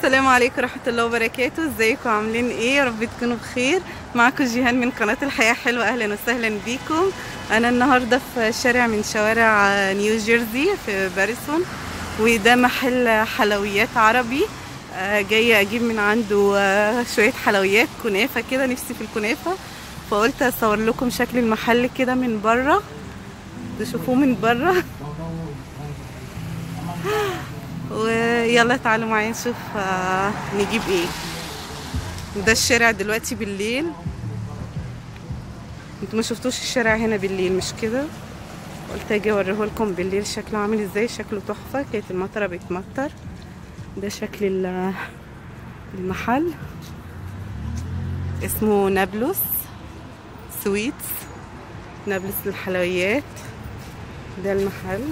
السلام عليكم ورحمة الله وبركاته ازيكم عاملين ايه يا رب تكونوا بخير معاكم جيهان من قناة الحياة حلوة اهلا وسهلا بيكم انا النهاردة في شارع من شوارع نيو جيرسي في باريسون وده محل حلويات عربي آه، جاية اجيب من عنده آه، شوية حلويات كنافة كده نفسي في الكنافة فقلت اصور لكم شكل المحل كده من بره تشوفوه من بره ويلا تعالوا معايا نشوف آه، نجيب ايه ده الشارع دلوقتي بالليل انتوا ما شفتوش الشارع هنا بالليل مش كده قلت اجي اوريه لكم بالليل شكله عامل ازاي شكله تحفه كانت المطره بتمطر ده شكل ال- المحل اسمه نابلس سويتس نابلس للحلويات ده المحل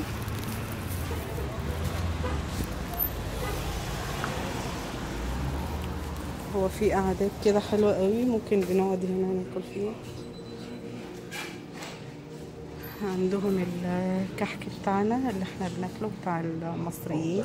هو في قعدات كده حلوة قوي ممكن بنقعد هنا ناكل فيها عندهم الكحك بتاعنا اللي احنا بناكله بتاع المصريين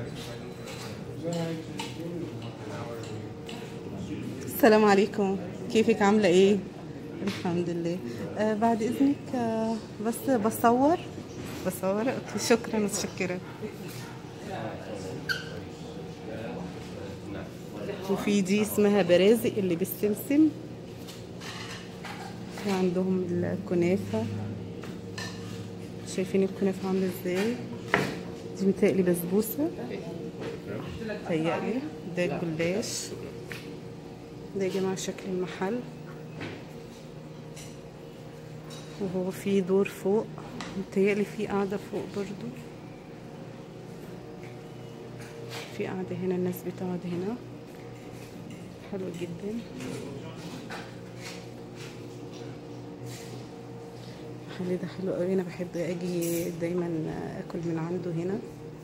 السلام عليكم كيفك عاملة ايه الحمد لله آه بعد اذنك آه بس بصور بصور اوكي شكرا متشكرة وفي دي اسمها برازق اللي بالسمسم في عندهم الكنافة شايفين الكنافة عاملة ازاي دي متهيألي بسبوسة متهيألي ده الجلاش ده يا جماعة شكل المحل وهو في دور فوق متهيألي في قاعدة فوق برضو في قاعدة هنا الناس بتقعد هنا حلو جدا المحل ده حلو قوي انا بحب اجي دايما اكل من عنده هنا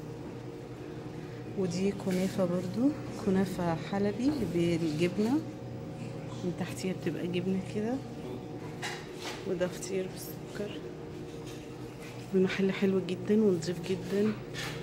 ودي كنافة برضو كنافة حلبي بالجبنة من تحتيها بتبقى جبنة كده وده فطير بالسكر المحل حلو جدا ونظيف جدا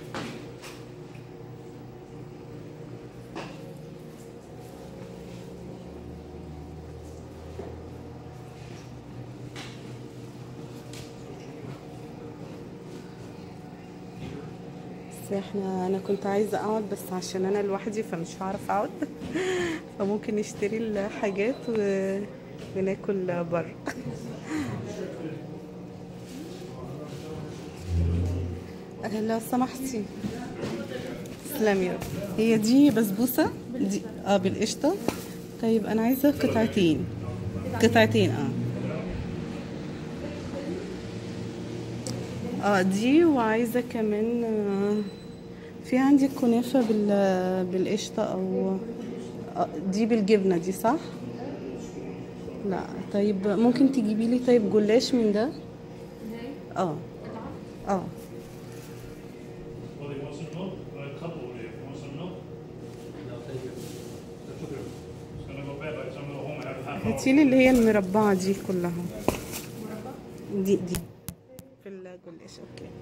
بس احنا انا كنت عايزه اقعد بس عشان انا لوحدي فمش هعرف اقعد فممكن نشتري الحاجات و... وناكل بره أه، لو سمحتي تسلمي يا رب. هي دي بسبوسه دي اه بالقشطه طيب انا عايزه قطعتين قطعتين اه اه دي وعايزه كمان آه، في عندي كنافه بال بالقشطه او آه، دي بالجبنه دي صح لا طيب ممكن تجيبي لي طيب جلاش من ده اه اه Well, you want some milk? Well, a couple of you. Want some milk? No, thank you. It's gonna go bad by the time I go home. I have a half hour. هاتيلي اللي هي المربعه دي كلها دي دي في الجلاش اوكي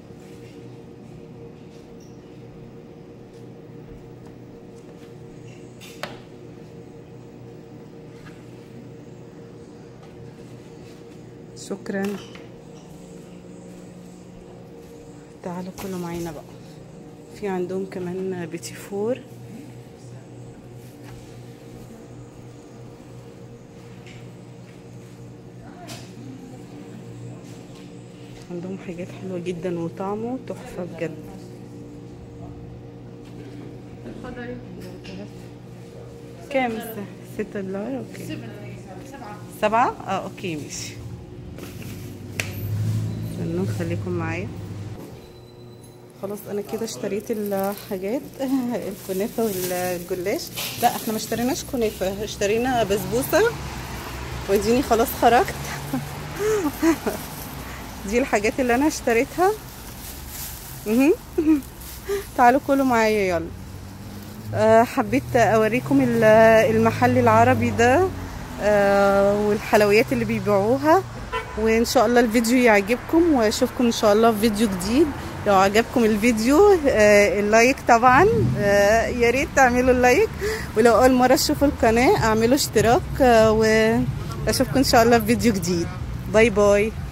شكرا تعالوا كلوا معانا بقى في عندهم كمان بيتي فور عندهم حاجات حلوة جدا وطعمه تحفة بجد كام الساعة؟ ستة دولار اوكي سبعة؟ اه اوكي ماشي استنوا خليكم معايا خلاص انا كده اشتريت الحاجات الكنافة والجلاش لا احنا ما اشتريناش كنافة اشترينا بسبوسة واديني خلاص خرجت دي الحاجات اللي انا اشتريتها مهم. تعالوا كلوا معايا يلا آه، حبيت اوريكم ال- المحل العربي ده آه، والحلويات اللي بيبيعوها وان شاء الله الفيديو يعجبكم واشوفكم ان شاء الله في فيديو جديد لو عجبكم الفيديو آه، اللايك طبعا آه، يا ريت تعملوا اللايك ولو اول مره تشوفوا القناه اعملوا اشتراك آه، واشوفكم ان شاء الله في فيديو جديد باي باي